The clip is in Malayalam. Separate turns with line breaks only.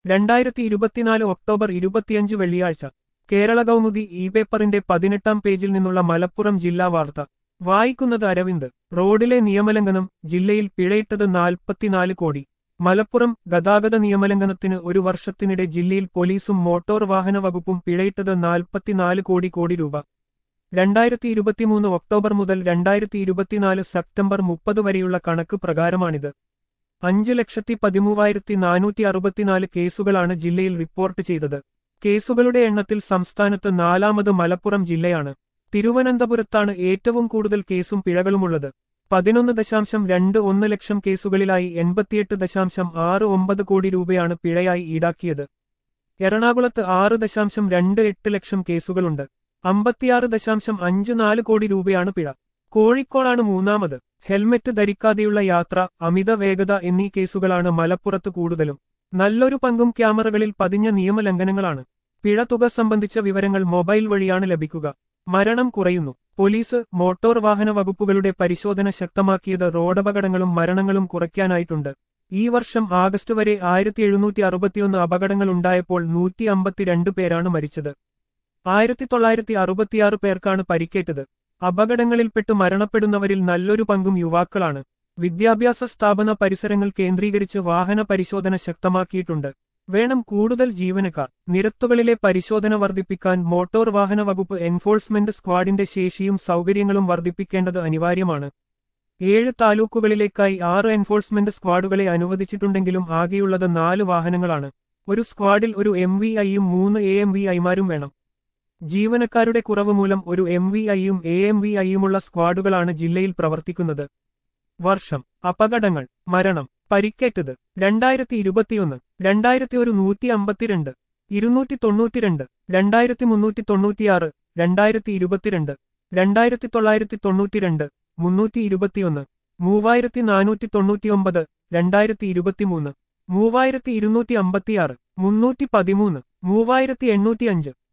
രണ്ടായിരത്തി ഇരുപത്തിനാല് ഒക്ടോബർ ഇരുപത്തിയഞ്ച് വെള്ളിയാഴ്ച കേരള കൗമുദി ഇ പേപ്പറിന്റെ പതിനെട്ടാം പേജിൽ നിന്നുള്ള മലപ്പുറം ജില്ലാ വാർത്ത വായിക്കുന്നത് അരവിന്ദ് റോഡിലെ നിയമലംഘനം ജില്ലയിൽ പിഴയിട്ടത് നാൽപ്പത്തിനാല് കോടി മലപ്പുറം ഗതാഗത നിയമലംഘനത്തിന് ഒരു വർഷത്തിനിടെ ജില്ലയിൽ പോലീസും മോട്ടോർ വാഹന വകുപ്പും പിഴയിട്ടത് നാൽപ്പത്തിനാല് കോടി കോടി രൂപ രണ്ടായിരത്തി ഇരുപത്തിമൂന്ന് ഒക്ടോബർ മുതൽ രണ്ടായിരത്തി ഇരുപത്തിനാല് സെപ്റ്റംബർ മുപ്പത് വരെയുള്ള കണക്ക് പ്രകാരമാണിത് അഞ്ച് ലക്ഷത്തി പതിമൂവായിരത്തി നാനൂറ്റി അറുപത്തിനാല് കേസുകളാണ് ജില്ലയിൽ റിപ്പോർട്ട് ചെയ്തത് കേസുകളുടെ എണ്ണത്തിൽ സംസ്ഥാനത്ത് നാലാമത് മലപ്പുറം ജില്ലയാണ് തിരുവനന്തപുരത്താണ് ഏറ്റവും കൂടുതൽ കേസും പിഴകളുമുള്ളത് പതിനൊന്ന് ദശാംശം രണ്ട് ഒന്ന് ലക്ഷം കേസുകളിലായി എൺപത്തിയെട്ട് ദശാംശം ആറ് ഒമ്പത് കോടി രൂപയാണ് പിഴയായി ഈടാക്കിയത് എറണാകുളത്ത് ആറ് ദശാംശം രണ്ട് എട്ട് ലക്ഷം കേസുകളുണ്ട് അമ്പത്തിയാറ് ദശാംശം അഞ്ച് നാല് കോടി രൂപയാണ് പിഴ കോഴിക്കോടാണ് മൂന്നാമത് ഹെൽമറ്റ് ധരിക്കാതെയുള്ള യാത്ര അമിത വേഗത എന്നീ കേസുകളാണ് മലപ്പുറത്ത് കൂടുതലും നല്ലൊരു പങ്കും ക്യാമറകളിൽ പതിഞ്ഞ നിയമലംഘനങ്ങളാണ് പിഴ തുക സംബന്ധിച്ച വിവരങ്ങൾ മൊബൈൽ വഴിയാണ് ലഭിക്കുക മരണം കുറയുന്നു പോലീസ് മോട്ടോർ വാഹന വകുപ്പുകളുടെ പരിശോധന ശക്തമാക്കിയത് റോഡപകടങ്ങളും മരണങ്ങളും കുറയ്ക്കാനായിട്ടുണ്ട് ഈ വർഷം ആഗസ്റ്റ് വരെ ആയിരത്തി എഴുന്നൂറ്റി അറുപത്തിയൊന്ന് അപകടങ്ങൾ ഉണ്ടായപ്പോൾ നൂറ്റി അമ്പത്തിരണ്ട് പേരാണ് മരിച്ചത് ആയിരത്തി തൊള്ളായിരത്തി അറുപത്തിയാറ് പേർക്കാണ് പരിക്കേറ്റത് അപകടങ്ങളിൽപ്പെട്ട് മരണപ്പെടുന്നവരിൽ നല്ലൊരു പങ്കും യുവാക്കളാണ് വിദ്യാഭ്യാസ സ്ഥാപന പരിസരങ്ങൾ കേന്ദ്രീകരിച്ച് വാഹന പരിശോധന ശക്തമാക്കിയിട്ടുണ്ട് വേണം കൂടുതൽ ജീവനക്കാർ നിരത്തുകളിലെ പരിശോധന വർദ്ധിപ്പിക്കാൻ മോട്ടോർ വാഹന വകുപ്പ് എൻഫോഴ്സ്മെന്റ് സ്ക്വാഡിന്റെ ശേഷിയും സൗകര്യങ്ങളും വർദ്ധിപ്പിക്കേണ്ടത് അനിവാര്യമാണ് ഏഴ് താലൂക്കുകളിലേക്കായി ആറ് എൻഫോഴ്സ്മെന്റ് സ്ക്വാഡുകളെ അനുവദിച്ചിട്ടുണ്ടെങ്കിലും ആകെയുള്ളത് നാല് വാഹനങ്ങളാണ് ഒരു സ്ക്വാഡിൽ ഒരു എം വി ഐയും മൂന്ന് എ എം വി ഐമാരും വേണം ജീവനക്കാരുടെ കുറവ് മൂലം ഒരു എം വി ഐയും എ എം വി ഐയുമുള്ള സ്ക്വാഡുകളാണ് ജില്ലയിൽ പ്രവർത്തിക്കുന്നത് വർഷം അപകടങ്ങൾ മരണം പരിക്കേറ്റത് രണ്ടായിരത്തി ഇരുപത്തിയൊന്ന് രണ്ടായിരത്തി ഒരു നൂറ്റി അമ്പത്തിരണ്ട് ഇരുന്നൂറ്റി തൊണ്ണൂറ്റിരണ്ട് രണ്ടായിരത്തി മുന്നൂറ്റി തൊണ്ണൂറ്റിയാറ് രണ്ടായിരത്തി ഇരുപത്തിരണ്ട് രണ്ടായിരത്തി തൊള്ളായിരത്തി തൊണ്ണൂറ്റിരണ്ട് മുന്നൂറ്റി ഇരുപത്തിയൊന്ന് മൂവായിരത്തി നാനൂറ്റി തൊണ്ണൂറ്റിയൊമ്പത് രണ്ടായിരത്തി ഇരുപത്തിമൂന്ന് മൂവായിരത്തി ഇരുന്നൂറ്റി അമ്പത്തിയാറ് മുന്നൂറ്റി പതിമൂന്ന് മൂവായിരത്തി എണ്ണൂറ്റി അഞ്ച്